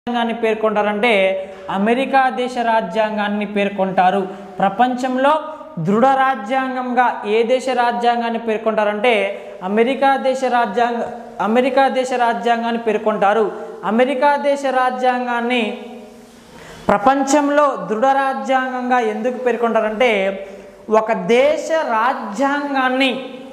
రాజ్యాంగాన్ని పేర్కొంటారంటే అమెరికా దేశ రాజ్యాంగాన్ని పేర్కొంటారు ప్రపంచంలో దృఢ రాజ్యాంగంగా ఏ దేశ రాజ్యాంగాన్ని పేర్కొంటారంటే అమెరికా దేశ రాజ్యాంగ అమెరికా దేశ రాజ్యాంగాన్ని పేర్కొంటారు అమెరికా దేశ రాజ్యాంగాన్ని ప్రపంచంలో దృఢ రాజ్యాంగంగా ఎందుకు పేర్కొంటారంటే ఒక దేశ రాజ్యాంగాన్ని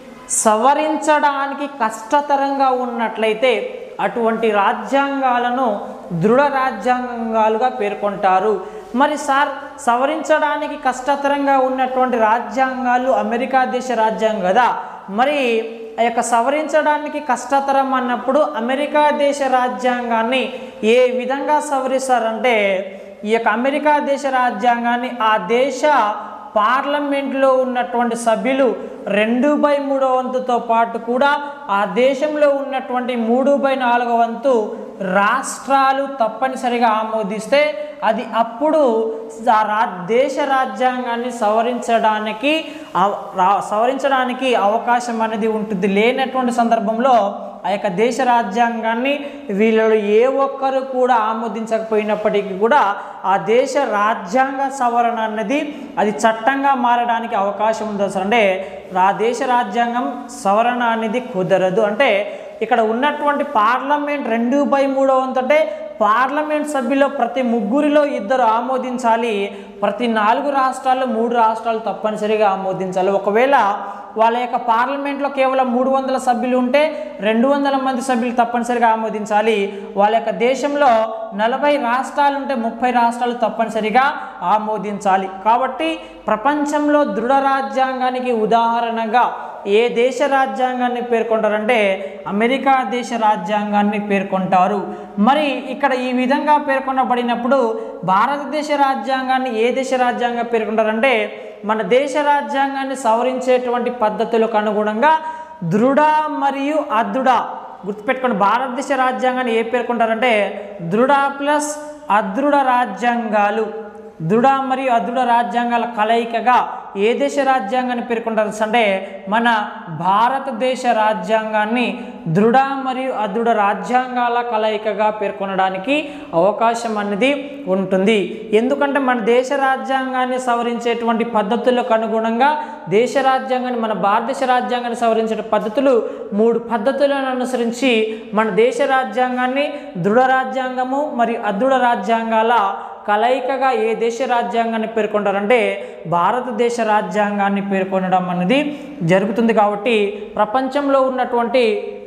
సవరించడానికి కష్టతరంగా ఉన్నట్లయితే అటువంటి రాజ్యాంగాలను దృఢ రాజ్యాంగాలుగా పేర్కొంటారు మరి సార్ సవరించడానికి కష్టతరంగా ఉన్నటువంటి రాజ్యాంగాలు అమెరికా దేశ రాజ్యాంగం కదా మరి ఆ యొక్క సవరించడానికి కష్టతరం అన్నప్పుడు అమెరికా దేశ రాజ్యాంగాన్ని ఏ విధంగా సవరిస్తారంటే ఈ యొక్క అమెరికా దేశ రాజ్యాంగాన్ని ఆ దేశ పార్లమెంట్లో ఉన్నటువంటి సభ్యులు రెండు బై మూడో వంతుతో పాటు కూడా ఆ దేశంలో ఉన్నటువంటి మూడు బై నాలుగో వంతు రాష్ట్రాలు తప్పనిసరిగా ఆమోదిస్తే అది అప్పుడు ఆ రా దేశ రాజ్యాంగాన్ని సవరించడానికి అవ- రా- సవరించడానికి అవకాశం అనేది ఉంటుంది లేనటువంటి సందర్భంలో ఆ యొక్క దేశ రాజ్యాంగాన్ని వీళ్ళు ఏ ఒక్కరు కూడా ఆమోదించకపోయినప్పటికీ కూడా ఆ దేశ రాజ్యాంగ సవరణ అన్నది అది చట్టంగా మారడానికి అవకాశం ఉంది అసలు అంటే ఆ దేశ రాజ్యాంగం సవరణ అనేది కుదరదు అంటే ఇక్కడ ఉన్నటువంటి పార్లమెంట్ రెండు బై మూడో వంతు అంటే పార్లమెంట్ సభ్యులు ప్రతి ముగ్గురిలో ఇద్దరు ఆమోదించాలి ప్రతి నాలుగు రాష్ట్రాల్లో మూడు రాష్ట్రాలు తప్పనిసరిగా ఆమోదించాలి ఒకవేళ వాళ్ళ యొక్క పార్లమెంట్లో కేవలం మూడు వందల సభ్యులు ఉంటే రెండు వందల మంది సభ్యులు తప్పనిసరిగా ఆమోదించాలి వాళ్ళ యొక్క దేశంలో నలభై రాష్ట్రాలు ఉంటే ముప్పై రాష్ట్రాలు తప్పనిసరిగా ఆమోదించాలి కాబట్టి ప్రపంచంలో దృఢ రాజ్యాంగానికి ఉదాహరణగా ఏ దేశ రాజ్యాంగాన్ని పేర్కొంటారంటే అమెరికా దేశ రాజ్యాంగాన్ని పేర్కొంటారు మరి ఇక్కడ ఈ విధంగా పేర్కొనబడినప్పుడు భారతదేశ రాజ్యాంగాన్ని ఏ దేశ రాజ్యాంగం పేర్కొంటారంటే మన దేశ రాజ్యాంగాన్ని సవరించేటువంటి పద్ధతులకు అనుగుణంగా దృఢ మరియు అదృఢ గుర్తుపెట్టుకోండి భారతదేశ రాజ్యాంగాన్ని ఏ పేర్కొంటారంటే దృఢ ప్లస్ అదృఢ రాజ్యాంగాలు దృఢ మరియు అదృఢ రాజ్యాంగాల కలయికగా ఏ దేశ రాజ్యాంగాన్ని పేర్కొంటారు అంటే మన భారతదేశ రాజ్యాంగాన్ని దృఢ మరియు అదృఢ రాజ్యాంగాల కలయికగా పేర్కొనడానికి అవకాశం అనేది ఉంటుంది ఎందుకంటే మన దేశ రాజ్యాంగాన్ని సవరించేటువంటి పద్ధతులకు అనుగుణంగా దేశ రాజ్యాంగాన్ని మన భారతదేశ రాజ్యాంగాన్ని సవరించే పద్ధతులు మూడు పద్ధతులను అనుసరించి మన దేశ రాజ్యాంగాన్ని దృఢ రాజ్యాంగము మరియు అదృఢ రాజ్యాంగాల కలయికగా ఏ దేశ రాజ్యాంగాన్ని పేర్కొంటారంటే భారతదేశ రాజ్యాంగాన్ని పేర్కొనడం అనేది జరుగుతుంది కాబట్టి ప్రపంచంలో ఉన్నటువంటి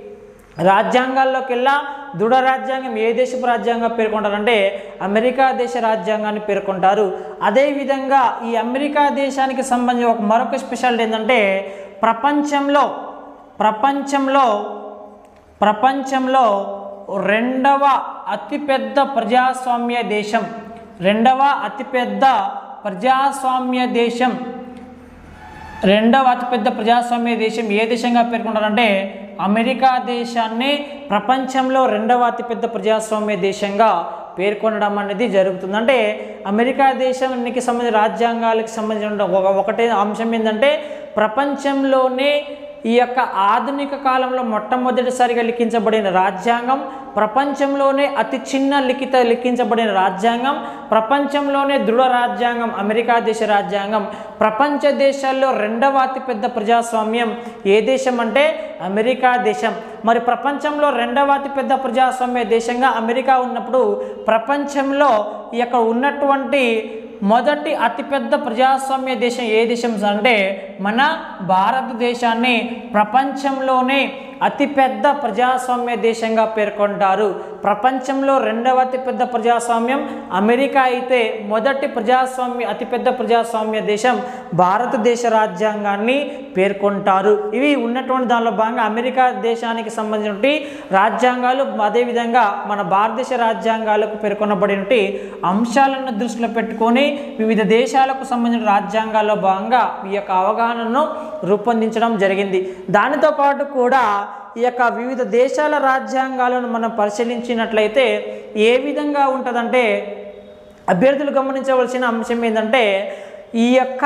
రాజ్యాంగాల్లోకెల్లా దృఢ రాజ్యాంగం ఏ దేశపు రాజ్యాంగం పేర్కొంటారంటే అమెరికా దేశ రాజ్యాంగాన్ని పేర్కొంటారు అదేవిధంగా ఈ అమెరికా దేశానికి సంబంధించి ఒక మరొక స్పెషాలిటీ ఏంటంటే ప్రపంచంలో ప్రపంచంలో ప్రపంచంలో రెండవ అతిపెద్ద ప్రజాస్వామ్య దేశం రెండవ అతిపెద్ద ప్రజాస్వామ్య దేశం రెండవ అతిపెద్ద ప్రజాస్వామ్య దేశం ఏ దేశంగా పేర్కొంటారంటే అమెరికా దేశాన్ని ప్రపంచంలో రెండవ అతిపెద్ద ప్రజాస్వామ్య దేశంగా పేర్కొనడం అనేది జరుగుతుంది అంటే అమెరికా దేశానికి సంబంధించిన రాజ్యాంగాలకు సంబంధించిన ఒక ఒకటే అంశం ఏంటంటే ప్రపంచంలోనే ఈ యొక్క ఆధునిక కాలంలో మొట్టమొదటిసారిగా లిఖించబడిన రాజ్యాంగం ప్రపంచంలోనే అతి చిన్న లిఖిత లిఖించబడిన రాజ్యాంగం ప్రపంచంలోనే దృఢ రాజ్యాంగం అమెరికా దేశ రాజ్యాంగం ప్రపంచ దేశాల్లో రెండవ అతిపెద్ద ప్రజాస్వామ్యం ఏ దేశం అంటే అమెరికా దేశం మరి ప్రపంచంలో రెండవ అతిపెద్ద ప్రజాస్వామ్య దేశంగా అమెరికా ఉన్నప్పుడు ప్రపంచంలో ఈ యొక్క ఉన్నటువంటి మొదటి అతిపెద్ద ప్రజాస్వామ్య దేశం ఏ దేశం అంటే మన భారతదేశాన్ని ప్రపంచంలోనే అతిపెద్ద ప్రజాస్వామ్య దేశంగా పేర్కొంటారు ప్రపంచంలో రెండవ అతిపెద్ద ప్రజాస్వామ్యం అమెరికా అయితే మొదటి ప్రజాస్వామ్య అతిపెద్ద ప్రజాస్వామ్య దేశం భారతదేశ రాజ్యాంగాన్ని పేర్కొంటారు ఇవి ఉన్నటువంటి దానిలో భాగంగా అమెరికా దేశానికి సంబంధించిన రాజ్యాంగాలు అదేవిధంగా మన భారతదేశ రాజ్యాంగాలకు పేర్కొనబడినటువంటి అంశాలను దృష్టిలో పెట్టుకొని వివిధ దేశాలకు సంబంధించిన రాజ్యాంగాల్లో భాగంగా ఈ యొక్క అవగాహనను రూపొందించడం జరిగింది దానితో పాటు కూడా ఈ యొక్క వివిధ దేశాల రాజ్యాంగాలను మనం పరిశీలించినట్లయితే ఏ విధంగా ఉంటుందంటే అభ్యర్థులు గమనించవలసిన అంశం ఏంటంటే ఈ యొక్క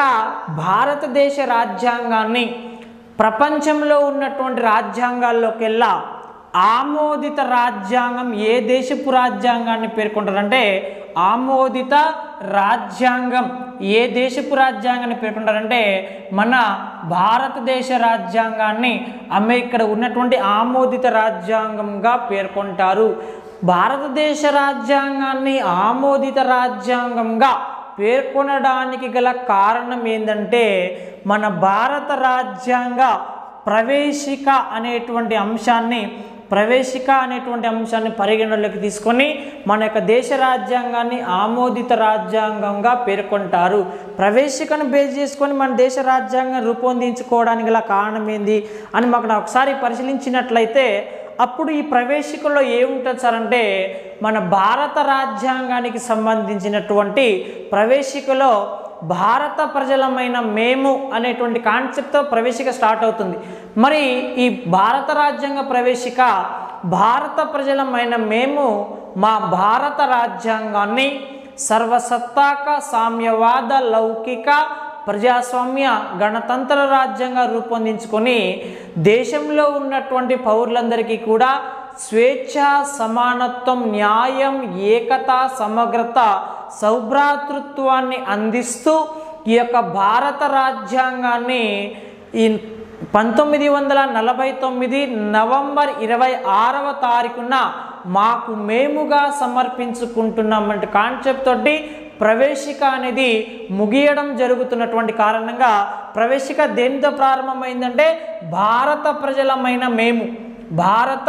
భారతదేశ రాజ్యాంగాన్ని ప్రపంచంలో ఉన్నటువంటి రాజ్యాంగాల్లోకెల్లా ఆమోదిత రాజ్యాంగం ఏ దేశపు రాజ్యాంగాన్ని పేర్కొంటారంటే ఆమోదిత రాజ్యాంగం ఏ దేశపు రాజ్యాంగాన్ని పేర్కొంటారంటే మన భారతదేశ రాజ్యాంగాన్ని అమె ఇక్కడ ఉన్నటువంటి ఆమోదిత రాజ్యాంగంగా పేర్కొంటారు భారతదేశ రాజ్యాంగాన్ని ఆమోదిత రాజ్యాంగంగా పేర్కొనడానికి గల కారణం ఏంటంటే మన భారత రాజ్యాంగ ప్రవేశిక అనేటువంటి అంశాన్ని ప్రవేశిక అనేటువంటి అంశాన్ని పరిగణలోకి తీసుకొని మన యొక్క దేశ రాజ్యాంగాన్ని ఆమోదిత రాజ్యాంగంగా పేర్కొంటారు ప్రవేశికను బేస్ చేసుకొని మన దేశ రాజ్యాంగం రూపొందించుకోవడానికి గల కారణం ఏంది అని మాకు ఒకసారి పరిశీలించినట్లయితే అప్పుడు ఈ ప్రవేశికలో ఏముంటుంది సార్ అంటే మన భారత రాజ్యాంగానికి సంబంధించినటువంటి ప్రవేశికలో భారత ప్రజలమైన మేము అనేటువంటి కాన్సెప్ట్తో ప్రవేశిక స్టార్ట్ అవుతుంది మరి ఈ భారత రాజ్యాంగ ప్రవేశిక భారత ప్రజలమైన మేము మా భారత రాజ్యాంగాన్ని సర్వసత్తాక సామ్యవాద లౌకిక ప్రజాస్వామ్య గణతంత్ర రాజ్యంగా రూపొందించుకొని దేశంలో ఉన్నటువంటి పౌరులందరికీ కూడా స్వేచ్ఛ సమానత్వం న్యాయం ఏకత సమగ్రత సౌభ్రాతృత్వాన్ని అందిస్తూ ఈ యొక్క భారత రాజ్యాంగాన్ని ఈ పంతొమ్మిది వందల నలభై తొమ్మిది నవంబర్ ఇరవై ఆరవ తారీఖున మాకు మేముగా సమర్పించుకుంటున్నామంటే కాన్సెప్ట్ తోటి ప్రవేశిక అనేది ముగియడం జరుగుతున్నటువంటి కారణంగా ప్రవేశిక దేనితో ప్రారంభమైందంటే భారత ప్రజలమైన మేము భారత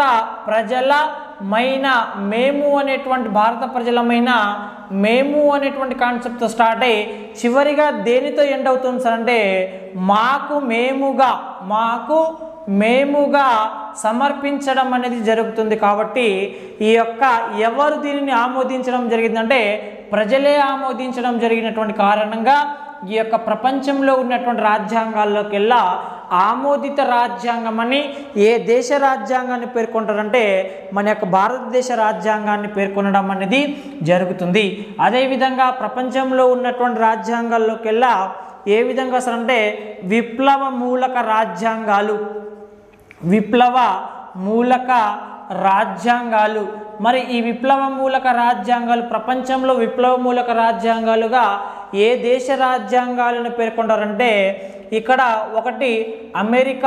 ప్రజలమైన మేము అనేటువంటి భారత ప్రజలమైన మేము అనేటువంటి కాన్సెప్ట్తో స్టార్ట్ అయ్యి చివరిగా దేనితో ఎండ్ అవుతుంది సార్ అంటే మాకు మేముగా మాకు మేముగా సమర్పించడం అనేది జరుగుతుంది కాబట్టి ఈ యొక్క ఎవరు దీనిని ఆమోదించడం జరిగిందంటే ప్రజలే ఆమోదించడం జరిగినటువంటి కారణంగా ఈ యొక్క ప్రపంచంలో ఉన్నటువంటి రాజ్యాంగాల్లోకెల్లా ఆమోదిత రాజ్యాంగం అని ఏ దేశ రాజ్యాంగాన్ని పేర్కొంటారంటే మన యొక్క భారతదేశ రాజ్యాంగాన్ని పేర్కొనడం అనేది జరుగుతుంది అదేవిధంగా ప్రపంచంలో ఉన్నటువంటి రాజ్యాంగాల్లోకెల్లా ఏ విధంగా అసలు అంటే విప్లవ మూలక రాజ్యాంగాలు విప్లవ మూలక రాజ్యాంగాలు మరి ఈ విప్లవ మూలక రాజ్యాంగాలు ప్రపంచంలో విప్లవ మూలక రాజ్యాంగాలుగా ఏ దేశ రాజ్యాంగాలను పేర్కొంటారంటే ఇక్కడ ఒకటి అమెరికా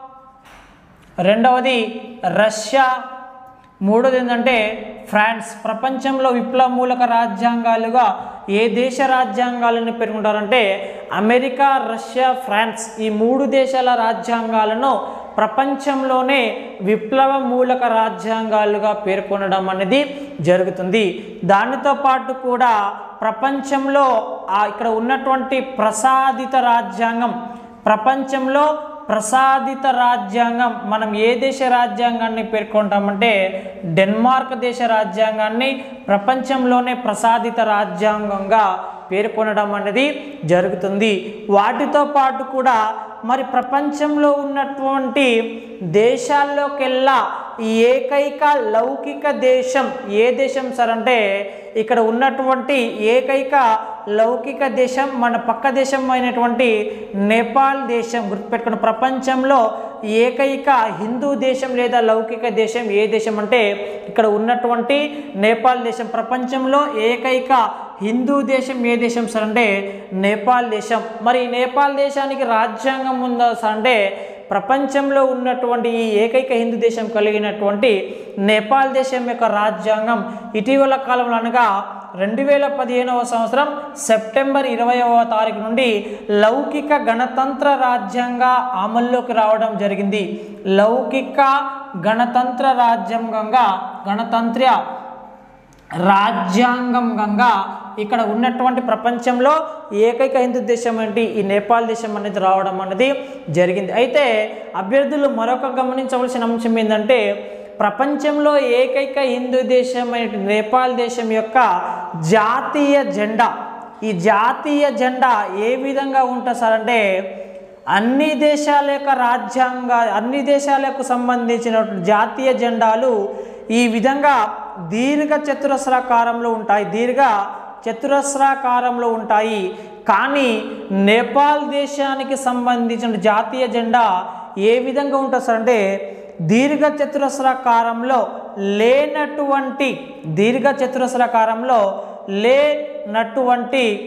రెండవది రష్యా మూడోది ఏంటంటే ఫ్రాన్స్ ప్రపంచంలో విప్లవ మూలక రాజ్యాంగాలుగా ఏ దేశ రాజ్యాంగాలను పేర్కొంటారంటే అమెరికా రష్యా ఫ్రాన్స్ ఈ మూడు దేశాల రాజ్యాంగాలను ప్రపంచంలోనే విప్లవ మూలక రాజ్యాంగాలుగా పేర్కొనడం అనేది జరుగుతుంది దానితో పాటు కూడా ప్రపంచంలో ఆ ఇక్కడ ఉన్నటువంటి ప్రసాదిత రాజ్యాంగం ప్రపంచంలో ప్రసాదిత రాజ్యాంగం మనం ఏ దేశ రాజ్యాంగాన్ని పేర్కొంటామంటే డెన్మార్క్ దేశ రాజ్యాంగాన్ని ప్రపంచంలోనే ప్రసాదిత రాజ్యాంగంగా పేర్కొనడం అనేది జరుగుతుంది వాటితో పాటు కూడా మరి ప్రపంచంలో ఉన్నటువంటి దేశాల్లోకెల్లా ఈ ఏకైక లౌకిక దేశం ఏ దేశం సార్ అంటే ఇక్కడ ఉన్నటువంటి ఏకైక లౌకిక దేశం మన పక్క దేశం అయినటువంటి నేపాల్ దేశం గుర్తుపెట్టుకున్న ప్రపంచంలో ఏకైక హిందూ దేశం లేదా లౌకిక దేశం ఏ దేశం అంటే ఇక్కడ ఉన్నటువంటి నేపాల్ దేశం ప్రపంచంలో ఏకైక హిందూ దేశం ఏ దేశం సార్ అంటే నేపాల్ దేశం మరి ఈ నేపాల్ దేశానికి రాజ్యాంగం ఉందా సార్ అంటే ప్రపంచంలో ఉన్నటువంటి ఈ ఏకైక హిందూ దేశం కలిగినటువంటి నేపాల్ దేశం యొక్క రాజ్యాంగం ఇటీవల కాలంలో అనగా రెండు వేల పదిహేనవ సంవత్సరం సెప్టెంబర్ ఇరవైవ తారీఖు నుండి లౌకిక గణతంత్ర రాజ్యాంగ అమల్లోకి రావడం జరిగింది లౌకిక గణతంత్ర రాజ్యాంగంగా గణతంత్ర రాజ్యాంగంగా ఇక్కడ ఉన్నటువంటి ప్రపంచంలో ఏకైక హిందూ దేశం ఏంటి ఈ నేపాల్ దేశం అనేది రావడం అనేది జరిగింది అయితే అభ్యర్థులు మరొక గమనించవలసిన అంశం ఏంటంటే ప్రపంచంలో ఏకైక హిందూ దేశం అయిన నేపాల్ దేశం యొక్క జాతీయ జెండా ఈ జాతీయ జెండా ఏ విధంగా ఉంటుంది సార్ అంటే అన్ని దేశాల యొక్క రాజ్యాంగ అన్ని దేశాలకు సంబంధించిన జాతీయ జెండాలు ఈ విధంగా దీర్ఘ చతురస్రాకారంలో ఉంటాయి దీర్ఘ చతురస్రాకారంలో ఉంటాయి కానీ నేపాల్ దేశానికి సంబంధించిన జాతీయ జెండా ఏ విధంగా ఉంటుంది సార్ అంటే దీర్ఘ చతురస్రాకారంలో లేనటువంటి దీర్ఘ చతురస్రాకారంలో లేనటువంటి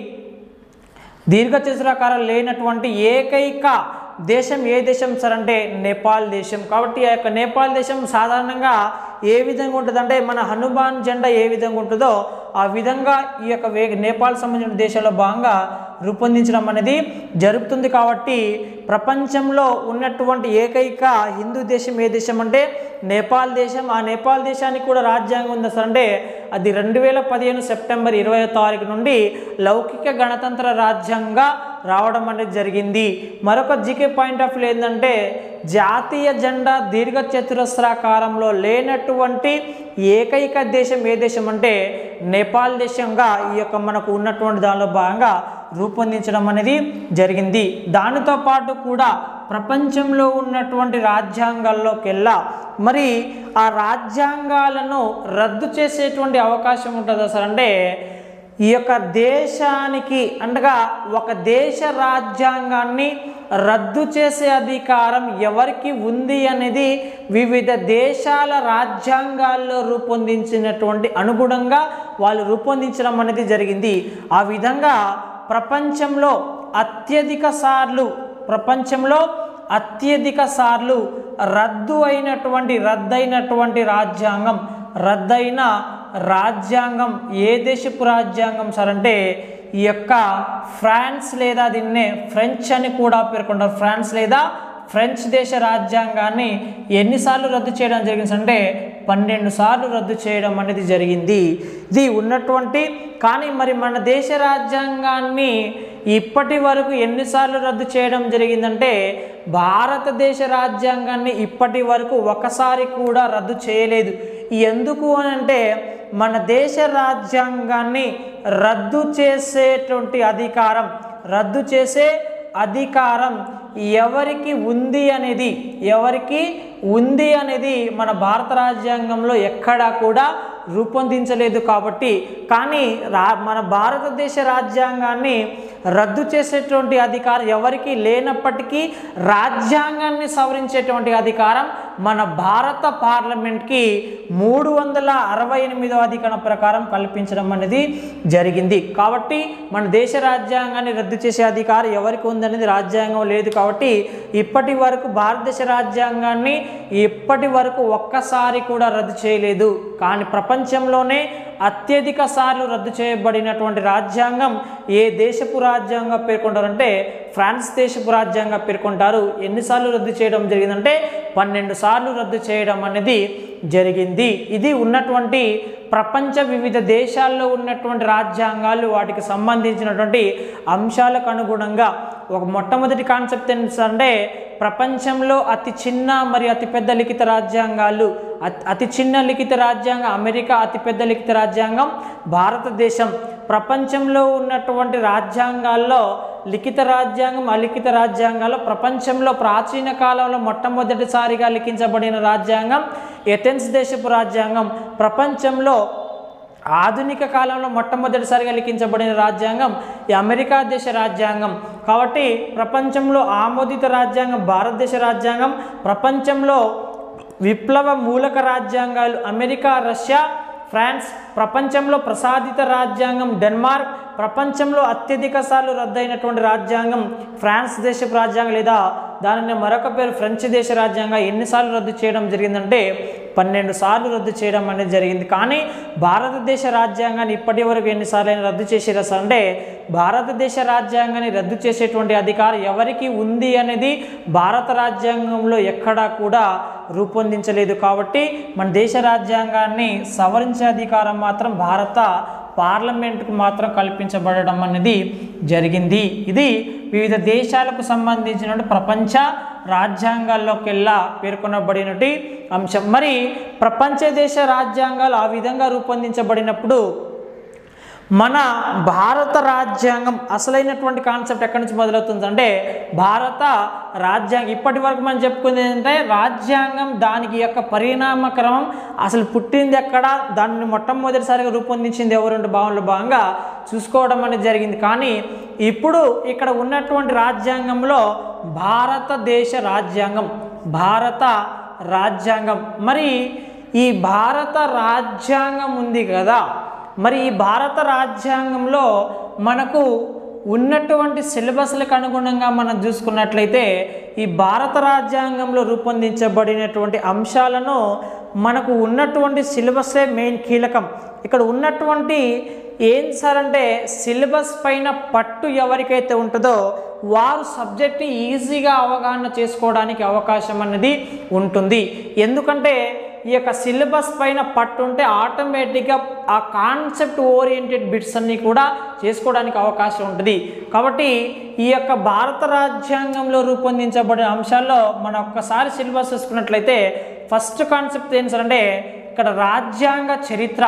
దీర్ఘ చతురాకారం లేనటువంటి ఏకైక దేశం ఏ దేశం సార్ అంటే నేపాల్ దేశం కాబట్టి ఆ యొక్క నేపాల్ దేశం సాధారణంగా ఏ విధంగా ఉంటుందంటే మన హనుమాన్ జెండా ఏ విధంగా ఉంటుందో ఆ విధంగా ఈ యొక్క వే నేపాల్ సంబంధించిన దేశాల్లో భాగంగా రూపొందించడం అనేది జరుగుతుంది కాబట్టి ప్రపంచంలో ఉన్నటువంటి ఏకైక హిందూ దేశం ఏ దేశం అంటే నేపాల్ దేశం ఆ నేపాల్ దేశానికి కూడా రాజ్యాంగం ఉంది సార్ అంటే అది రెండు వేల పదిహేను సెప్టెంబర్ ఇరవై తారీఖు నుండి లౌకిక గణతంత్ర రాజ్యంగా రావడం అనేది జరిగింది మరొక జీకే పాయింట్ ఆఫ్ వ్యూ ఏంటంటే జాతీయ జెండా దీర్ఘ చతురస్రాకారంలో లేనటువంటి ఏకైక దేశం ఏ దేశం అంటే నేపాల్ దేశంగా ఈ యొక్క మనకు ఉన్నటువంటి దానిలో భాగంగా రూపొందించడం అనేది జరిగింది దానితో పాటు కూడా ప్రపంచంలో ఉన్నటువంటి రాజ్యాంగాల్లోకెల్లా మరి ఆ రాజ్యాంగాలను రద్దు చేసేటువంటి అవకాశం ఉంటుందా సార్ అంటే ఈ యొక్క దేశానికి అనగా ఒక దేశ రాజ్యాంగాన్ని రద్దు చేసే అధికారం ఎవరికి ఉంది అనేది వివిధ దేశాల రాజ్యాంగాల్లో రూపొందించినటువంటి అనుగుణంగా వాళ్ళు రూపొందించడం అనేది జరిగింది ఆ విధంగా ప్రపంచంలో అత్యధిక సార్లు ప్రపంచంలో అత్యధిక సార్లు రద్దు అయినటువంటి రద్దయినటువంటి రాజ్యాంగం రద్దయిన రాజ్యాంగం ఏ దేశపు రాజ్యాంగం సార్ అంటే ఈ యొక్క ఫ్రాన్స్ లేదా దీన్నే ఫ్రెంచ్ అని కూడా పేర్కొంటారు ఫ్రాన్స్ లేదా ఫ్రెంచ్ దేశ రాజ్యాంగాన్ని ఎన్నిసార్లు రద్దు చేయడం జరిగింది అంటే పన్నెండు సార్లు రద్దు చేయడం అనేది జరిగింది ఇది ఉన్నటువంటి కానీ మరి మన దేశ రాజ్యాంగాన్ని ఇప్పటి వరకు ఎన్నిసార్లు రద్దు చేయడం జరిగిందంటే భారతదేశ రాజ్యాంగాన్ని ఇప్పటి వరకు ఒకసారి కూడా రద్దు చేయలేదు ఎందుకు అని అంటే మన దేశ రాజ్యాంగాన్ని రద్దు చేసేటువంటి అధికారం రద్దు చేసే అధికారం ఎవరికి ఉంది అనేది ఎవరికి ఉంది అనేది మన భారత రాజ్యాంగంలో ఎక్కడా కూడా రూపొందించలేదు కాబట్టి కానీ రా మన భారతదేశ రాజ్యాంగాన్ని రద్దు చేసేటువంటి అధికారం ఎవరికి లేనప్పటికీ రాజ్యాంగాన్ని సవరించేటువంటి అధికారం మన భారత పార్లమెంట్కి మూడు వందల అరవై ఎనిమిదో అధికరణ ప్రకారం కల్పించడం అనేది జరిగింది కాబట్టి మన దేశ రాజ్యాంగాన్ని రద్దు చేసే అధికారం ఎవరికి ఉందనేది రాజ్యాంగం లేదు కాబట్టి ఇప్పటి వరకు భారతదేశ రాజ్యాంగాన్ని ఇప్పటి వరకు ఒక్కసారి కూడా రద్దు చేయలేదు కానీ ప్రపంచంలోనే అత్యధిక సార్లు రద్దు చేయబడినటువంటి రాజ్యాంగం ఏ దేశపు రాజ్యాంగం పేర్కొంటారంటే ఫ్రాన్స్ దేశపు రాజ్యాంగం పేర్కొంటారు ఎన్నిసార్లు రద్దు చేయడం జరిగిందంటే పన్నెండు సార్లు రద్దు చేయడం అనేది జరిగింది ఇది ఉన్నటువంటి ప్రపంచ వివిధ దేశాల్లో ఉన్నటువంటి రాజ్యాంగాలు వాటికి సంబంధించినటువంటి అంశాలకు అనుగుణంగా ఒక మొట్టమొదటి కాన్సెప్ట్ ఏంటంటే ప్రపంచంలో అతి చిన్న మరియు అతి పెద్ద లిఖిత రాజ్యాంగాలు అతి అతి చిన్న లిఖిత రాజ్యాంగం అమెరికా అతిపెద్ద లిఖిత రాజ్యాంగం భారతదేశం ప్రపంచంలో ఉన్నటువంటి రాజ్యాంగాల్లో లిఖిత రాజ్యాంగం అలిఖిత రాజ్యాంగాల్లో ప్రపంచంలో ప్రాచీన కాలంలో మొట్టమొదటిసారిగా లిఖించబడిన రాజ్యాంగం ఎథెన్స్ దేశపు రాజ్యాంగం ప్రపంచంలో ఆధునిక కాలంలో మొట్టమొదటిసారిగా లిఖించబడిన రాజ్యాంగం ఈ అమెరికా దేశ రాజ్యాంగం కాబట్టి ప్రపంచంలో ఆమోదిత రాజ్యాంగం భారతదేశ రాజ్యాంగం ప్రపంచంలో విప్లవ మూలక రాజ్యాంగాలు అమెరికా రష్యా ఫ్రాన్స్ ప్రపంచంలో ప్రసాదిత రాజ్యాంగం డెన్మార్క్ ప్రపంచంలో అత్యధిక సార్లు రద్దయినటువంటి రాజ్యాంగం ఫ్రాన్స్ దేశపు రాజ్యాంగం లేదా దానిని మరొక పేరు ఫ్రెంచ్ దేశ రాజ్యాంగం ఎన్నిసార్లు రద్దు చేయడం జరిగిందంటే పన్నెండు సార్లు రద్దు చేయడం అనేది జరిగింది కానీ భారతదేశ రాజ్యాంగాన్ని ఇప్పటి వరకు ఎన్నిసార్లు అయినా రద్దు చేసేరా సార్ అంటే భారతదేశ రాజ్యాంగాన్ని రద్దు చేసేటువంటి అధికారం ఎవరికి ఉంది అనేది భారత రాజ్యాంగంలో ఎక్కడా కూడా రూపొందించలేదు కాబట్టి మన దేశ రాజ్యాంగాన్ని సవరించే అధికారం మాత్రం భారత పార్లమెంటుకు మాత్రం కల్పించబడడం అనేది జరిగింది ఇది వివిధ దేశాలకు సంబంధించిన ప్రపంచ రాజ్యాంగాల్లోకెల్లా పేర్కొనబడినటి అంశం మరి ప్రపంచ దేశ రాజ్యాంగాలు ఆ విధంగా రూపొందించబడినప్పుడు మన భారత రాజ్యాంగం అసలైనటువంటి కాన్సెప్ట్ ఎక్కడి నుంచి మొదలవుతుంది అంటే భారత రాజ్యాంగం ఇప్పటి వరకు మనం చెప్పుకుంది ఏంటంటే రాజ్యాంగం దానికి యొక్క పరిణామ క్రమం అసలు పుట్టింది ఎక్కడ దాన్ని మొట్టమొదటిసారిగా రూపొందించింది ఎవరు భావనలో భాగంగా చూసుకోవడం అనేది జరిగింది కానీ ఇప్పుడు ఇక్కడ ఉన్నటువంటి రాజ్యాంగంలో భారతదేశ రాజ్యాంగం భారత రాజ్యాంగం మరి ఈ భారత రాజ్యాంగం ఉంది కదా మరి ఈ భారత రాజ్యాంగంలో మనకు ఉన్నటువంటి సిలబస్లకు అనుగుణంగా మనం చూసుకున్నట్లయితే ఈ భారత రాజ్యాంగంలో రూపొందించబడినటువంటి అంశాలను మనకు ఉన్నటువంటి సిలబసే మెయిన్ కీలకం ఇక్కడ ఉన్నటువంటి ఏం సార్ అంటే సిలబస్ పైన పట్టు ఎవరికైతే ఉంటుందో వారు సబ్జెక్ట్ ఈజీగా అవగాహన చేసుకోవడానికి అవకాశం అనేది ఉంటుంది ఎందుకంటే ఈ యొక్క సిలబస్ పైన పట్టు ఉంటే ఆటోమేటిక్గా ఆ కాన్సెప్ట్ ఓరియంటెడ్ బిట్స్ అన్నీ కూడా చేసుకోవడానికి అవకాశం ఉంటుంది కాబట్టి ఈ యొక్క భారత రాజ్యాంగంలో రూపొందించబడిన అంశాల్లో మనం ఒక్కసారి సిలబస్ చూసుకున్నట్లయితే ఫస్ట్ కాన్సెప్ట్ ఏంటంటే ఇక్కడ రాజ్యాంగ చరిత్ర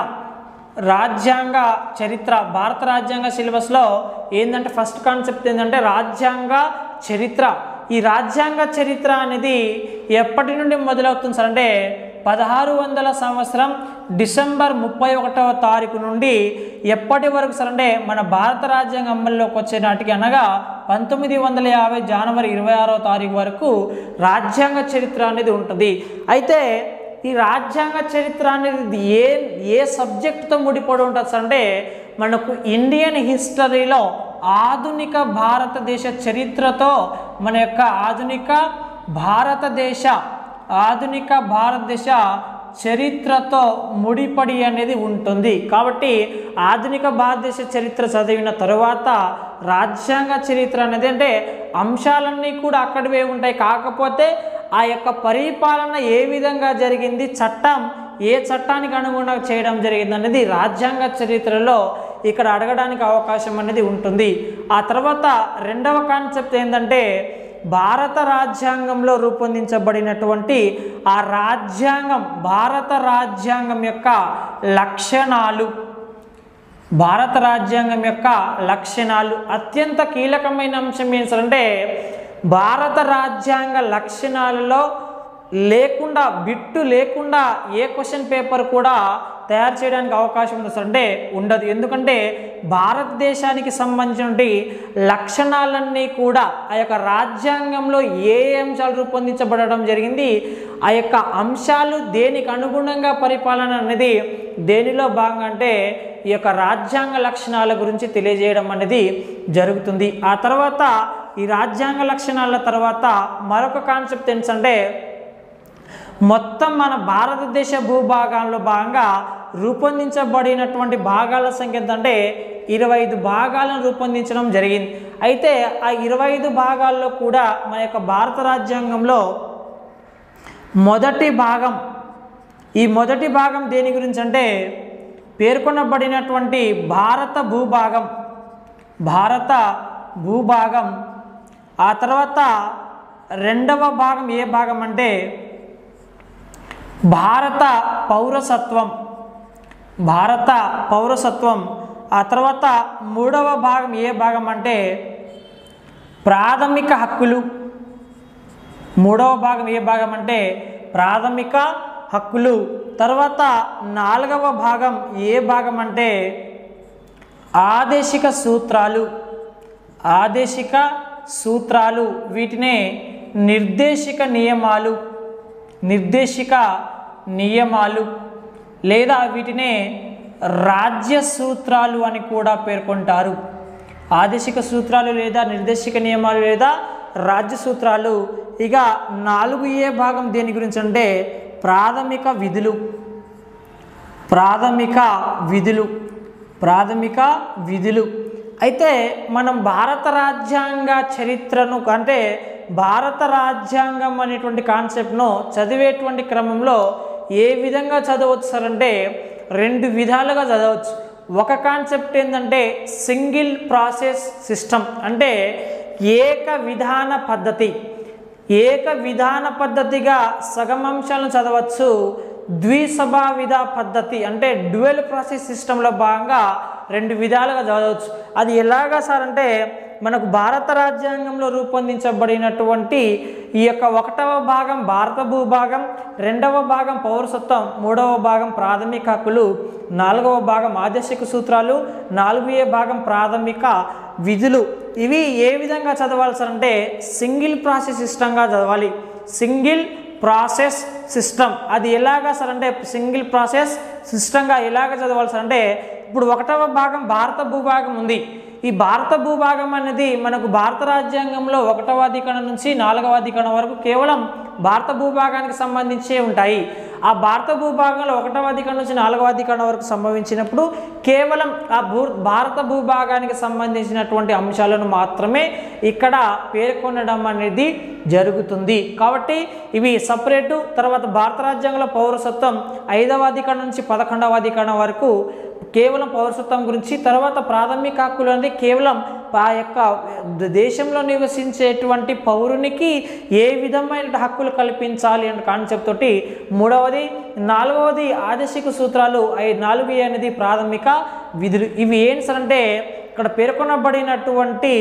రాజ్యాంగ చరిత్ర భారత రాజ్యాంగ సిలబస్లో ఏంటంటే ఫస్ట్ కాన్సెప్ట్ ఏంటంటే రాజ్యాంగ చరిత్ర ఈ రాజ్యాంగ చరిత్ర అనేది ఎప్పటి నుండి మొదలవుతుంది సార్ అంటే పదహారు వందల సంవత్సరం డిసెంబర్ ముప్పై ఒకటవ తారీఖు నుండి ఎప్పటి వరకు సార్ అంటే మన భారత రాజ్యాంగం అమల్లోకి వచ్చే నాటికి అనగా పంతొమ్మిది వందల యాభై జనవరి ఇరవై ఆరో తారీఖు వరకు రాజ్యాంగ చరిత్ర అనేది ఉంటుంది అయితే ఈ రాజ్యాంగ చరిత్ర అనేది ఏ ఏ సబ్జెక్టుతో ముడిపడి ఉంటుంది సార్ అంటే మనకు ఇండియన్ హిస్టరీలో ఆధునిక భారతదేశ చరిత్రతో మన యొక్క ఆధునిక భారతదేశ ఆధునిక భారతదేశ చరిత్రతో ముడిపడి అనేది ఉంటుంది కాబట్టి ఆధునిక భారతదేశ చరిత్ర చదివిన తరువాత రాజ్యాంగ చరిత్ర అనేది అంటే అంశాలన్నీ కూడా అక్కడివే ఉంటాయి కాకపోతే ఆ యొక్క పరిపాలన ఏ విధంగా జరిగింది చట్టం ఏ చట్టానికి అనుగుణంగా చేయడం జరిగింది అనేది రాజ్యాంగ చరిత్రలో ఇక్కడ అడగడానికి అవకాశం అనేది ఉంటుంది ఆ తర్వాత రెండవ కాన్సెప్ట్ ఏంటంటే భారత రాజ్యాంగంలో రూపొందించబడినటువంటి ఆ రాజ్యాంగం భారత రాజ్యాంగం యొక్క లక్షణాలు భారత రాజ్యాంగం యొక్క లక్షణాలు అత్యంత కీలకమైన అంశం ఏంటంటే భారత రాజ్యాంగ లక్షణాలలో లేకుండా బిట్టు లేకుండా ఏ క్వశ్చన్ పేపర్ కూడా తయారు చేయడానికి అవకాశం ఉంది సార్ అంటే ఉండదు ఎందుకంటే భారతదేశానికి సంబంధించిన లక్షణాలన్నీ కూడా ఆ యొక్క రాజ్యాంగంలో ఏ అంశాలు రూపొందించబడడం జరిగింది ఆ యొక్క అంశాలు దేనికి అనుగుణంగా పరిపాలన అనేది దేనిలో భాగంగా అంటే ఈ యొక్క రాజ్యాంగ లక్షణాల గురించి తెలియజేయడం అనేది జరుగుతుంది ఆ తర్వాత ఈ రాజ్యాంగ లక్షణాల తర్వాత మరొక కాన్సెప్ట్ ఏంటంటే మొత్తం మన భారతదేశ భూభాగంలో భాగంగా రూపొందించబడినటువంటి భాగాల సంఖ్య ఎంత అంటే ఇరవై ఐదు భాగాలను రూపొందించడం జరిగింది అయితే ఆ ఇరవై ఐదు భాగాల్లో కూడా మన యొక్క భారత రాజ్యాంగంలో మొదటి భాగం ఈ మొదటి భాగం దేని గురించి అంటే పేర్కొనబడినటువంటి భారత భూభాగం భారత భూభాగం ఆ తర్వాత రెండవ భాగం ఏ భాగం అంటే భారత పౌరసత్వం భారత పౌరసత్వం ఆ తర్వాత మూడవ భాగం ఏ భాగం అంటే ప్రాథమిక హక్కులు మూడవ భాగం ఏ భాగం అంటే ప్రాథమిక హక్కులు తర్వాత నాలుగవ భాగం ఏ భాగం అంటే ఆదేశిక సూత్రాలు ఆదేశిక సూత్రాలు వీటినే నిర్దేశిక నియమాలు నిర్దేశిక నియమాలు లేదా వీటినే రాజ్య సూత్రాలు అని కూడా పేర్కొంటారు ఆదేశిక సూత్రాలు లేదా నిర్దేశిక నియమాలు లేదా రాజ్య సూత్రాలు ఇక నాలుగు ఏ భాగం దేని గురించి అంటే ప్రాథమిక విధులు ప్రాథమిక విధులు ప్రాథమిక విధులు అయితే మనం భారత రాజ్యాంగ చరిత్రను అంటే భారత రాజ్యాంగం అనేటువంటి కాన్సెప్ట్ను చదివేటువంటి క్రమంలో ఏ విధంగా చదవచ్చు సార్ అంటే రెండు విధాలుగా చదవచ్చు ఒక కాన్సెప్ట్ ఏంటంటే సింగిల్ ప్రాసెస్ సిస్టమ్ అంటే ఏక విధాన పద్ధతి ఏక విధాన పద్ధతిగా సగం అంశాలను చదవచ్చు ద్విసభా విధ పద్ధతి అంటే డ్యువెల్ ప్రాసెస్ సిస్టంలో భాగంగా రెండు విధాలుగా చదవచ్చు అది ఎలాగా సార్ అంటే మనకు భారత రాజ్యాంగంలో రూపొందించబడినటువంటి ఈ యొక్క ఒకటవ భాగం భారత భూభాగం రెండవ భాగం పౌరసత్వం మూడవ భాగం ప్రాథమిక హక్కులు నాలుగవ భాగం ఆదేశిక సూత్రాలు నాలుగు ఏ భాగం ప్రాథమిక విధులు ఇవి ఏ విధంగా చదవాలి సార్ అంటే సింగిల్ ప్రాసెస్ సిస్టంగా చదవాలి సింగిల్ ప్రాసెస్ సిస్టమ్ అది ఎలాగా సార్ అంటే సింగిల్ ప్రాసెస్ సిస్టంగా ఎలాగ చదవాలి సార్ అంటే ఇప్పుడు ఒకటవ భాగం భారత భూభాగం ఉంది ఈ భారత భూభాగం అనేది మనకు భారత రాజ్యాంగంలో ఒకటవ అధికరణ నుంచి నాలుగవ అధికరణ వరకు కేవలం భారత భూభాగానికి సంబంధించే ఉంటాయి ఆ భారత భూభాగంలో ఒకటవ అధికరణ నుంచి నాలుగవ అధికరణ వరకు సంభవించినప్పుడు కేవలం ఆ భూ భారత భూభాగానికి సంబంధించినటువంటి అంశాలను మాత్రమే ఇక్కడ పేర్కొనడం అనేది జరుగుతుంది కాబట్టి ఇవి సపరేటు తర్వాత భారత రాజ్యాంగంలో పౌరసత్వం ఐదవ అధికరణ నుంచి పదకొండవ అధికరణ వరకు కేవలం పౌరసత్వం గురించి తర్వాత ప్రాథమిక హక్కులు అనేది కేవలం ఆ యొక్క దేశంలో నివసించేటువంటి పౌరునికి ఏ విధమైన హక్కులు కల్పించాలి అనే కాన్సెప్ట్ తోటి మూడవది నాలుగవది ఆదేశిక సూత్రాలు ఐ నాలుగు ఏ అనేది ప్రాథమిక విధులు ఇవి ఏంటి సార్ అంటే ఇక్కడ పేర్కొనబడినటువంటి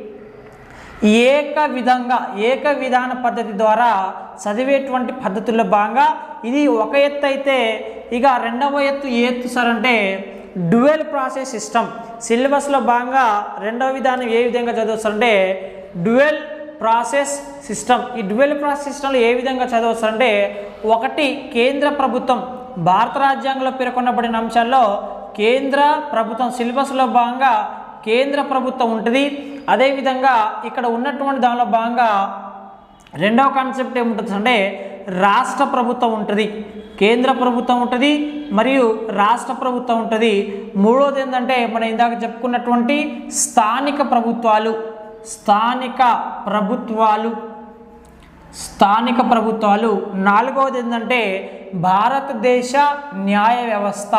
ఏక విధంగా ఏక విధాన పద్ధతి ద్వారా చదివేటువంటి పద్ధతుల్లో భాగంగా ఇది ఒక ఎత్తు అయితే ఇక రెండవ ఎత్తు ఏ ఎత్తు సార్ అంటే డ్యువెల్ ప్రాసెస్ సిస్టమ్ సిలబస్లో భాగంగా రెండవ విధానం ఏ విధంగా చదవచ్చు అంటే డ్యువెల్ ప్రాసెస్ సిస్టమ్ ఈ డ్యువెల్ ప్రాసెస్ సిస్టంలో ఏ విధంగా చదవచ్చు అంటే ఒకటి కేంద్ర ప్రభుత్వం భారత రాజ్యాంగంలో పేర్కొనబడిన అంశాల్లో కేంద్ర ప్రభుత్వం సిలబస్లో భాగంగా కేంద్ర ప్రభుత్వం ఉంటుంది అదేవిధంగా ఇక్కడ ఉన్నటువంటి దానిలో భాగంగా రెండవ కాన్సెప్ట్ ఏముంటుంది అంటే రాష్ట్ర ప్రభుత్వం ఉంటుంది కేంద్ర ప్రభుత్వం ఉంటుంది మరియు రాష్ట్ర ప్రభుత్వం ఉంటుంది మూడోది ఏంటంటే మనం ఇందాక చెప్పుకున్నటువంటి స్థానిక ప్రభుత్వాలు స్థానిక ప్రభుత్వాలు స్థానిక ప్రభుత్వాలు నాలుగవది ఏంటంటే భారతదేశ న్యాయ వ్యవస్థ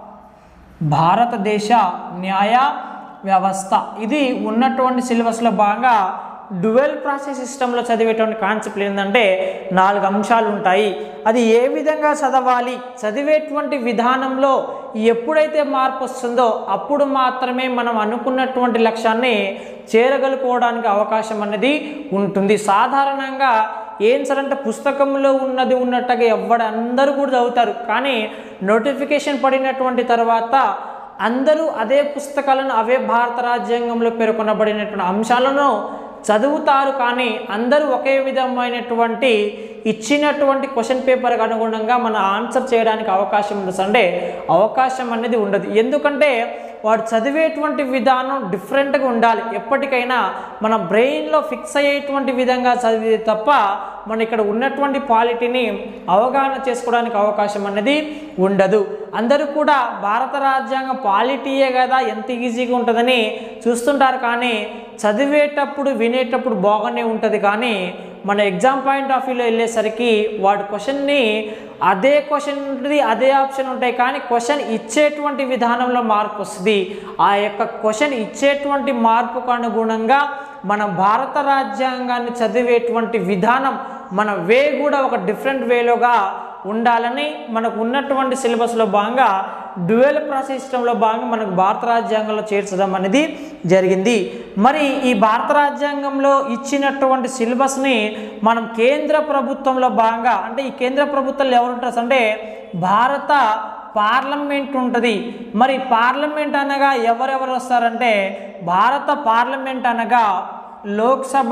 భారతదేశ న్యాయ వ్యవస్థ ఇది ఉన్నటువంటి సిలబస్లో భాగంగా డ్యువెల్ ప్రాసెస్ సిస్టంలో చదివేటువంటి కాన్సెప్ట్లు ఏంటంటే నాలుగు అంశాలు ఉంటాయి అది ఏ విధంగా చదవాలి చదివేటువంటి విధానంలో ఎప్పుడైతే మార్పు వస్తుందో అప్పుడు మాత్రమే మనం అనుకున్నటువంటి లక్ష్యాన్ని చేరగలుకోవడానికి అవకాశం అనేది ఉంటుంది సాధారణంగా ఏం సార్ అంటే పుస్తకంలో ఉన్నది ఉన్నట్టుగా ఎవ్వడు అందరూ కూడా చదువుతారు కానీ నోటిఫికేషన్ పడినటువంటి తర్వాత అందరూ అదే పుస్తకాలను అవే భారత రాజ్యాంగంలో పేర్కొనబడినటువంటి అంశాలను చదువుతారు కానీ అందరూ ఒకే విధమైనటువంటి ఇచ్చినటువంటి క్వశ్చన్ పేపర్కి అనుగుణంగా మన ఆన్సర్ చేయడానికి అవకాశం ఉండదు అంటే అవకాశం అనేది ఉండదు ఎందుకంటే వాడు చదివేటువంటి విధానం డిఫరెంట్గా ఉండాలి ఎప్పటికైనా మన బ్రెయిన్లో ఫిక్స్ అయ్యేటువంటి విధంగా చదివితే తప్ప మన ఇక్కడ ఉన్నటువంటి క్వాలిటీని అవగాహన చేసుకోవడానికి అవకాశం అనేది ఉండదు అందరూ కూడా భారత రాజ్యాంగం పాలిటీయే కదా ఎంత ఈజీగా ఉంటుందని చూస్తుంటారు కానీ చదివేటప్పుడు వినేటప్పుడు బాగానే ఉంటుంది కానీ మన ఎగ్జామ్ పాయింట్ ఆఫ్ వ్యూలో వెళ్ళేసరికి వాడు క్వశ్చన్ని అదే క్వశ్చన్ ఉంటుంది అదే ఆప్షన్ ఉంటాయి కానీ క్వశ్చన్ ఇచ్చేటువంటి విధానంలో మార్పు వస్తుంది ఆ యొక్క క్వశ్చన్ ఇచ్చేటువంటి మార్పుకు అనుగుణంగా మన భారత రాజ్యాంగాన్ని చదివేటువంటి విధానం మన వే కూడా ఒక డిఫరెంట్ వేలోగా ఉండాలని మనకు ఉన్నటువంటి సిలబస్లో భాగంగా డ్యువెల్ ప్రాసెస్ సిస్టంలో భాగంగా మనకు భారత రాజ్యాంగంలో చేర్చడం అనేది జరిగింది మరి ఈ భారత రాజ్యాంగంలో ఇచ్చినటువంటి సిలబస్ని మనం కేంద్ర ప్రభుత్వంలో భాగంగా అంటే ఈ కేంద్ర ప్రభుత్వంలో ఎవరు ఉంటారు అంటే భారత పార్లమెంట్ ఉంటుంది మరి పార్లమెంట్ అనగా ఎవరెవరు వస్తారంటే భారత పార్లమెంట్ అనగా లోక్సభ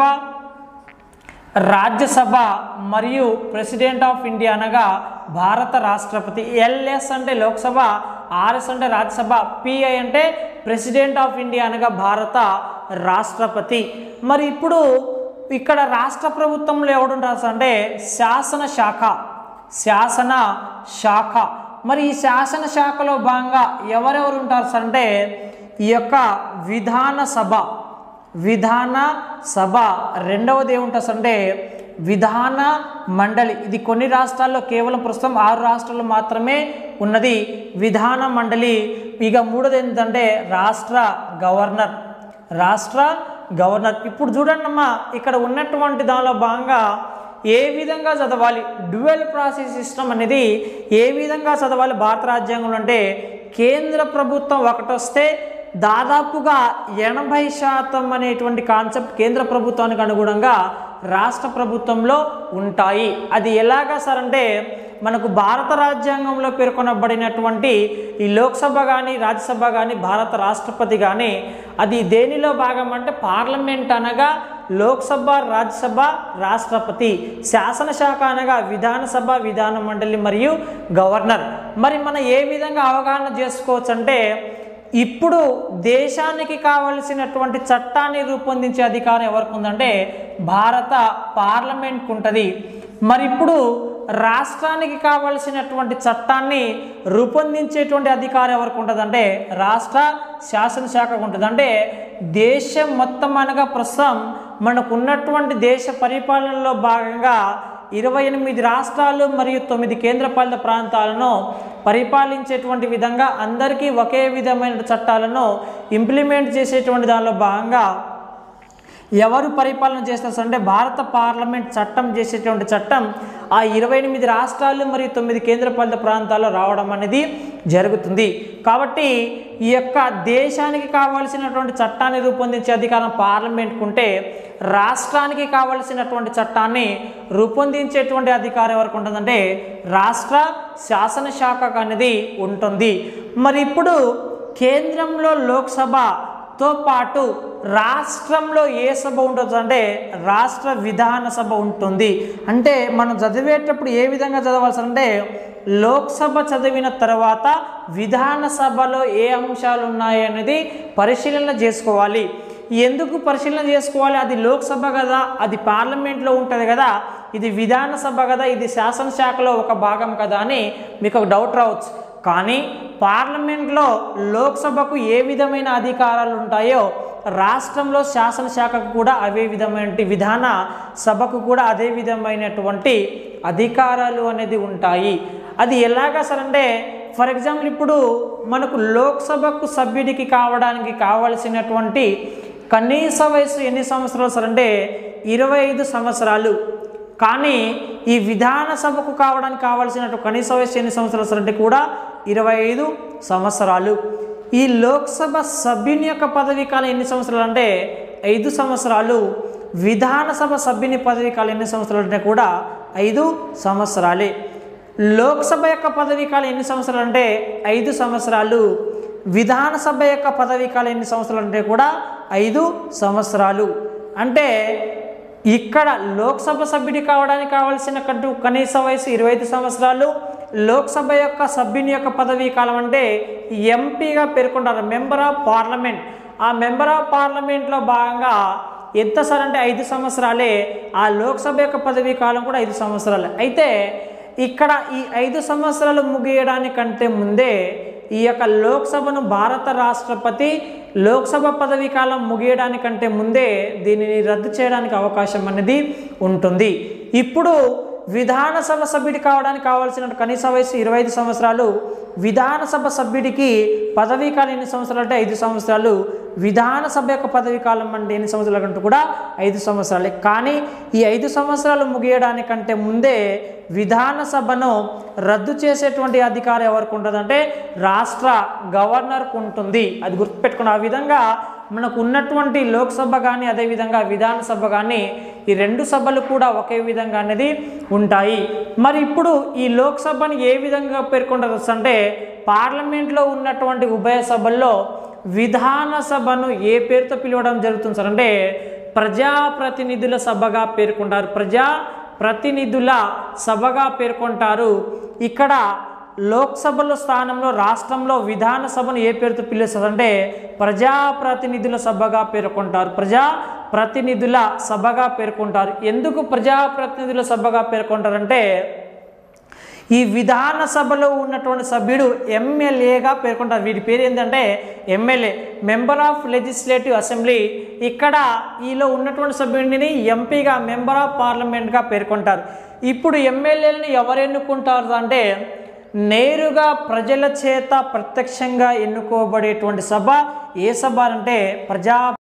రాజ్యసభ మరియు ప్రెసిడెంట్ ఆఫ్ ఇండియా అనగా భారత రాష్ట్రపతి ఎల్ఎస్ అంటే లోక్సభ ఆర్ఎస్ అంటే రాజ్యసభ పిఐ అంటే ప్రెసిడెంట్ ఆఫ్ ఇండియా అనగా భారత రాష్ట్రపతి మరి ఇప్పుడు ఇక్కడ రాష్ట్ర ప్రభుత్వంలో ఎవడుంటారు సార్ అంటే శాసన శాఖ శాసన శాఖ మరి ఈ శాసన శాఖలో భాగంగా ఎవరెవరు ఉంటారు సార్ అంటే ఈ యొక్క విధాన సభ విధాన సభ రెండవది ఏముంటుంది అంటే విధాన మండలి ఇది కొన్ని రాష్ట్రాల్లో కేవలం ప్రస్తుతం ఆరు రాష్ట్రాల్లో మాత్రమే ఉన్నది విధాన మండలి ఇక మూడోది ఏంటంటే రాష్ట్ర గవర్నర్ రాష్ట్ర గవర్నర్ ఇప్పుడు చూడండి అమ్మా ఇక్కడ ఉన్నటువంటి దానిలో భాగంగా ఏ విధంగా చదవాలి డ్యువెల్ ప్రాసెస్ సిస్టమ్ అనేది ఏ విధంగా చదవాలి భారత రాజ్యాంగంలో అంటే కేంద్ర ప్రభుత్వం ఒకటొస్తే దాదాపుగా ఎనభై శాతం అనేటువంటి కాన్సెప్ట్ కేంద్ర ప్రభుత్వానికి అనుగుణంగా రాష్ట్ర ప్రభుత్వంలో ఉంటాయి అది ఎలాగా సార్ అంటే మనకు భారత రాజ్యాంగంలో పేర్కొనబడినటువంటి ఈ లోక్సభ కానీ రాజ్యసభ కానీ భారత రాష్ట్రపతి కానీ అది దేనిలో భాగం అంటే పార్లమెంట్ అనగా లోక్సభ రాజ్యసభ రాష్ట్రపతి శాసనశాఖ అనగా విధానసభ విధాన మండలి మరియు గవర్నర్ మరి మనం ఏ విధంగా అవగాహన చేసుకోవచ్చు అంటే ఇప్పుడు దేశానికి కావలసినటువంటి చట్టాన్ని రూపొందించే అధికారం ఎవరికి ఉందంటే భారత పార్లమెంట్కి ఉంటుంది మరి ఇప్పుడు రాష్ట్రానికి కావలసినటువంటి చట్టాన్ని రూపొందించేటువంటి అధికారం ఎవరికి ఉంటుందంటే రాష్ట్ర శాసనశాఖకు ఉంటుంది అంటే దేశం మొత్తం అనగా ప్రస్తుతం మనకు ఉన్నటువంటి దేశ పరిపాలనలో భాగంగా ఇరవై ఎనిమిది రాష్ట్రాలు మరియు తొమ్మిది కేంద్రపాలిత ప్రాంతాలను పరిపాలించేటువంటి విధంగా అందరికీ ఒకే విధమైన చట్టాలను ఇంప్లిమెంట్ చేసేటువంటి దానిలో భాగంగా ఎవరు పరిపాలన చేస్తారు అంటే భారత పార్లమెంట్ చట్టం చేసేటువంటి చట్టం ఆ ఇరవై ఎనిమిది రాష్ట్రాలు మరియు తొమ్మిది కేంద్రపాలిత ప్రాంతాల్లో రావడం అనేది జరుగుతుంది కాబట్టి ఈ యొక్క దేశానికి కావాల్సినటువంటి చట్టాన్ని రూపొందించే అధికారం పార్లమెంట్కు ఉంటే రాష్ట్రానికి కావలసినటువంటి చట్టాన్ని రూపొందించేటువంటి అధికారం ఎవరికి ఉంటుందంటే రాష్ట్ర శాసనశాఖకు అనేది ఉంటుంది మరి ఇప్పుడు కేంద్రంలో లోక్సభ తో పాటు రాష్ట్రంలో ఏ సభ ఉంటుంది అంటే రాష్ట్ర విధాన సభ ఉంటుంది అంటే మనం చదివేటప్పుడు ఏ విధంగా చదవాల్సి అంటే లోక్సభ చదివిన తర్వాత విధాన సభలో ఏ అంశాలు ఉన్నాయి అనేది పరిశీలన చేసుకోవాలి ఎందుకు పరిశీలన చేసుకోవాలి అది లోక్సభ కదా అది పార్లమెంట్లో ఉంటుంది కదా ఇది విధాన సభ కదా ఇది శాసనశాఖలో ఒక భాగం కదా అని మీకు ఒక డౌట్ రావచ్చు కానీ పార్లమెంట్లో లోక్సభకు ఏ విధమైన అధికారాలు ఉంటాయో రాష్ట్రంలో శాసనశాఖకు కూడా అవే విధమైన విధాన సభకు కూడా అదే విధమైనటువంటి అధికారాలు అనేది ఉంటాయి అది ఎలాగా సరంటే ఫర్ ఎగ్జాంపుల్ ఇప్పుడు మనకు లోక్సభకు సభ్యుడికి కావడానికి కావలసినటువంటి కనీస వయసు ఎన్ని సంవత్సరాలు సార్ అంటే ఇరవై ఐదు సంవత్సరాలు కానీ ఈ విధాన సభకు కావడానికి కావాల్సిన కనీస వయసు ఎన్ని సంవత్సరాలు సార్ అంటే కూడా ఇరవై ఐదు సంవత్సరాలు ఈ లోక్సభ సభ్యుని యొక్క పదవీ కాలం ఎన్ని సంవత్సరాలు అంటే ఐదు సంవత్సరాలు విధానసభ సభ్యుని పదవీ కాలం ఎన్ని సంవత్సరాలు అంటే కూడా ఐదు సంవత్సరాలే లోక్సభ యొక్క పదవీ కాలం ఎన్ని సంవత్సరాలు అంటే ఐదు సంవత్సరాలు విధానసభ యొక్క పదవీ కాలం ఎన్ని సంవత్సరాలు అంటే కూడా ఐదు సంవత్సరాలు అంటే ఇక్కడ లోక్సభ సభ్యుడి కావడానికి కావాల్సిన కంటూ కనీస వయసు ఇరవై ఐదు సంవత్సరాలు లోక్సభ యొక్క సభ్యుని యొక్క పదవీ కాలం అంటే ఎంపీగా పేర్కొంటారు మెంబర్ ఆఫ్ పార్లమెంట్ ఆ మెంబర్ ఆఫ్ పార్లమెంట్లో భాగంగా ఎంత సార్ అంటే ఐదు సంవత్సరాలే ఆ లోక్సభ యొక్క పదవీ కాలం కూడా ఐదు సంవత్సరాలే అయితే ఇక్కడ ఈ ఐదు సంవత్సరాలు ముగియడానికంటే ముందే ఈ యొక్క లోక్సభను భారత రాష్ట్రపతి లోక్సభ పదవీ కాలం ముగియడానికంటే ముందే దీనిని రద్దు చేయడానికి అవకాశం అనేది ఉంటుంది ఇప్పుడు విధానసభ సభ్యుడి కావడానికి కావాల్సిన కనీస వయసు ఇరవై ఐదు సంవత్సరాలు విధానసభ సభ్యుడికి పదవీ కాలం ఎన్ని సంవత్సరాలు అంటే ఐదు సంవత్సరాలు విధానసభ యొక్క పదవీ కాలం అంటే ఎన్ని సంవత్సరాలు కంటే కూడా ఐదు సంవత్సరాలే కానీ ఈ ఐదు సంవత్సరాలు ముగియడానికంటే ముందే విధానసభను రద్దు చేసేటువంటి అధికారం ఎవరికి ఉంటుందంటే రాష్ట్ర గవర్నర్కు ఉంటుంది అది గుర్తుపెట్టుకుని ఆ విధంగా మనకు ఉన్నటువంటి లోక్సభ కానీ అదేవిధంగా విధానసభ కానీ ఈ రెండు సభలు కూడా ఒకే విధంగా అనేది ఉంటాయి మరి ఇప్పుడు ఈ లోక్సభని ఏ విధంగా పేర్కొంటారు అంటే పార్లమెంట్లో ఉన్నటువంటి ఉభయ సభల్లో విధాన సభను ఏ పేరుతో పిలవడం జరుగుతుంది సార్ అంటే ప్రజాప్రతినిధుల సభగా పేర్కొంటారు ప్రజా ప్రతినిధుల సభగా పేర్కొంటారు ఇక్కడ లోక్సభలో స్థానంలో రాష్ట్రంలో విధానసభను ఏ పేరుతో పిలుస్తారు అంటే ప్రజాప్రతినిధుల సభగా పేర్కొంటారు ప్రజా ప్రతినిధుల సభగా పేర్కొంటారు ఎందుకు ప్రజాప్రతినిధుల సభగా పేర్కొంటారంటే ఈ విధాన సభలో ఉన్నటువంటి సభ్యుడు ఎమ్మెల్యేగా పేర్కొంటారు వీరి పేరు ఏంటంటే MLA member of legislative assembly ఇక్కడ ఈలో ఉన్నటువంటి సభ్యుడిని ఎంపీగా మెంబర్ ఆఫ్ పార్లమెంట్గా పేర్కొంటారు ఇప్పుడు ఎమ్మెల్యేలను ఎవరు ఎన్నుకుంటారు అంటే నేరుగా ప్రజల చేత ప్రత్యక్షంగా ఎన్నుకోబడేటువంటి సభ ఏ సభ అంటే ప్రజా